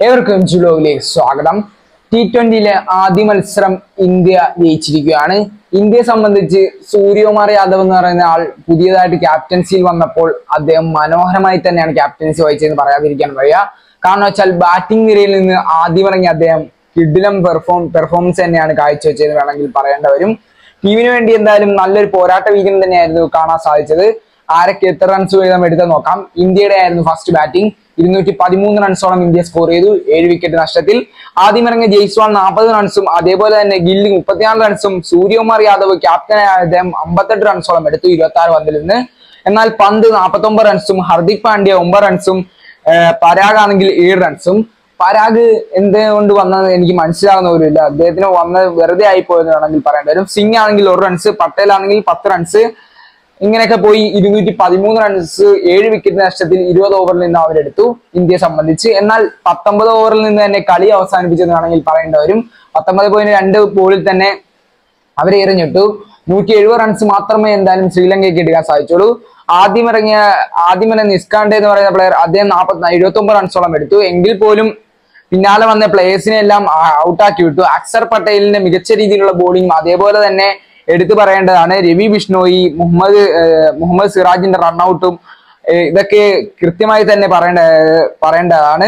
ഏവർക്കും ജുലോയിലേക്ക് സ്വാഗതം ടി ട്വന്റിയിലെ ആദ്യ മത്സരം ഇന്ത്യ ജയിച്ചിരിക്കുകയാണ് ഇന്ത്യയെ സംബന്ധിച്ച് സൂര്യകുമാർ യാദവ് എന്ന് പറയുന്ന ആൾ പുതിയതായിട്ട് ക്യാപ്റ്റൻസിയിൽ വന്നപ്പോൾ അദ്ദേഹം മനോഹരമായി തന്നെയാണ് ക്യാപ്റ്റൻസി വഹിച്ചതെന്ന് പറയാതിരിക്കാൻ വയ്യ കാരണം വെച്ചാൽ ബാറ്റിംഗ് നിരയിൽ നിന്ന് ആദ്യം ഇറങ്ങിയ അദ്ദേഹം കിഡിലം പെർഫോം പെർഫോമൻസ് തന്നെയാണ് കാഴ്ചവെച്ചതെന്ന് വേണമെങ്കിൽ പറയേണ്ട വരും ടീമിന് വേണ്ടി എന്തായാലും നല്ലൊരു പോരാട്ട വീക്കം തന്നെയായിരുന്നു കാണാൻ സാധിച്ചത് ആരൊക്കെ എത്ര റൺസ് വീതം എടുത്ത് നോക്കാം ഇന്ത്യയുടെ ആയിരുന്നു ഫസ്റ്റ് ബാറ്റിംഗ് ഇരുന്നൂറ്റി പതിമൂന്ന് റൺസോളം ഇന്ത്യ സ്കോർ ചെയ്തു ഏഴ് വിക്കറ്റ് നഷ്ടത്തിൽ ആദ്യം ഇറങ്ങിയ ജയ്സ്വാൾ നാൽപ്പത് റൺസും അതേപോലെ തന്നെ ഗില്ലി മുപ്പത്തിനാല് റൺസും സൂര്യകുമാർ യാദവ് ക്യാപ്റ്റനായ അദ്ദേഹം അമ്പത്തെട്ട് റൺസോളം എടുത്തു ഇരുപത്തി ആറ് പന്തിൽ നിന്ന് എന്നാൽ പന്ത് നാൽപ്പത്തി ഒമ്പത് റൺസും ഹർദിക് പാണ്ഡ്യ ഒമ്പത് റൺസും പരാഗ് ആണെങ്കിൽ ഏഴ് റൺസും പരാഗ് എന്തുകൊണ്ട് വന്നത് എനിക്ക് മനസ്സിലാകുന്ന പോലുമില്ല അദ്ദേഹത്തിന് വന്നത് വെറുതെ ആയിപ്പോയെന്ന് വേണമെങ്കിൽ പറയേണ്ടി വരും സിംഗ് ആണെങ്കിൽ ഒരു റൺസ് പട്ടേൽ ആണെങ്കിൽ പത്ത് റൺസ് ഇങ്ങനെയൊക്കെ പോയി ഇരുന്നൂറ്റി പതിമൂന്ന് റൺസ് ഏഴ് വിക്കറ്റ് നഷ്ടത്തിൽ ഇരുപത് ഓവറിൽ നിന്ന് അവരെടുത്തു ഇന്ത്യയെ സംബന്ധിച്ച് എന്നാൽ പത്തൊമ്പത് ഓവറിൽ നിന്ന് തന്നെ കളി അവസാനിപ്പിച്ചെന്ന് വേണമെങ്കിൽ പറയേണ്ടി വരും പത്തൊമ്പത് പോയിന്റ് രണ്ട് ബോളിൽ തന്നെ അവരെ എറിഞ്ഞിട്ടു നൂറ്റി എഴുപത് റൺസ് മാത്രമേ എന്തായാലും ശ്രീലങ്കയ്ക്ക് എടുക്കാൻ സാധിച്ചുള്ളൂ ആദ്യം ഇറങ്ങിയ ആദ്യം ഇറങ്ങിയ നിസ്കാണ്ടെ എന്ന് പറയുന്ന പ്ലെയർ അദ്ദേഹം നാൽപ്പത്തി എഴുപത്തി ഒമ്പത് റൺസോളം എടുത്തു എങ്കിൽ പോലും പിന്നാലെ വന്ന പ്ലേയേഴ്സിനെ എല്ലാം ഔട്ടാക്കി വിട്ടു അക്സർ പട്ടേലിന്റെ മികച്ച രീതിയിലുള്ള ബോളിംഗ് അതേപോലെ തന്നെ എടുത്തു പറയേണ്ടതാണ് രവി ബിഷ്ണോയി മുഹമ്മദ് ഏഹ്, മുഹമ്മദ് സിറാജിന്റെ റൺഔട്ടും ഇതൊക്കെ കൃത്യമായി തന്നെ പറയേണ്ട പറയേണ്ടതാണ്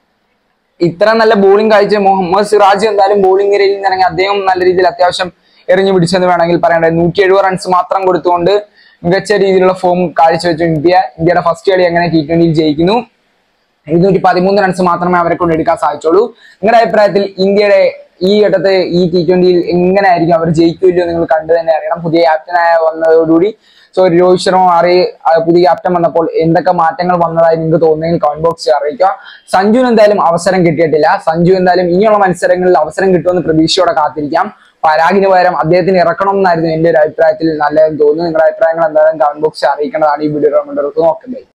ഇത്ര നല്ല ബോളിംഗ് കാഴ്ച മുഹമ്മദ് സിറാജ് എന്തായാലും ബോളിംഗ് നിരയിൽ നിന്ന് ഇറങ്ങി അദ്ദേഹം നല്ല രീതിയിൽ അത്യാവശ്യം എറിഞ്ഞു പിടിച്ചെന്ന് വേണമെങ്കിൽ പറയേണ്ടത് നൂറ്റി എഴുപത് റൺസ് മാത്രം കൊടുത്തുകൊണ്ട് മികച്ച രീതിയിലുള്ള ഫോം കാഴ്ചവെച്ചു ഇന്ത്യ ഇന്ത്യയുടെ ഫസ്റ്റ് കളി അങ്ങനെ ടി ട്വന്റിയിൽ ജയിക്കുന്നു ഇരുന്നൂറ്റി പതിമൂന്ന് റൺസ് മാത്രമേ അവരെ കൊണ്ട് എടുക്കാൻ സാധിച്ചുള്ളൂ നിങ്ങളുടെ അഭിപ്രായത്തിൽ ഇന്ത്യയുടെ ഈ ഘട്ടത്തെ ഈ ടി ട്വന്റിയിൽ എങ്ങനെയായിരിക്കും അവർ ജയിക്കില്ലോ നിങ്ങൾ കണ്ടു തന്നെ അറിയണം പുതിയ ക്യാപ്റ്റനായ വന്നതോടുകൂടി സോ രോഹിത് ശർമ്മ മാറി ആ, പുതിയ ക്യാപ്റ്റൻ വന്നപ്പോൾ എന്തൊക്കെ മാറ്റങ്ങൾ വന്നതായി നിങ്ങൾക്ക് തോന്നുന്നെങ്കിൽ കമന്റ് ബോക്സിൽ അറിയിക്കുക സഞ്ജുവിന് എന്തായാലും അവസരം കിട്ടിയിട്ടില്ല സഞ്ജു എന്തായാലും ഇനിയുള്ള മത്സരങ്ങളിൽ അവസരം കിട്ടുമെന്ന് പ്രതീക്ഷയോടെ കാത്തിരിക്കാം പരാഗിന് പകരം അദ്ദേഹത്തിന് ഇറക്കണം എന്നായിരുന്നു എന്റെ ഒരു അഭിപ്രായത്തിൽ നല്ലതെന്ന് തോന്നുന്നു നിങ്ങളുടെ അഭിപ്രായങ്ങൾ എന്തായാലും കമന്റ് ബോക്സിൽ അറിയിക്കേണ്ടതാണ് ഈ വീഡിയോ നോക്കുന്നത്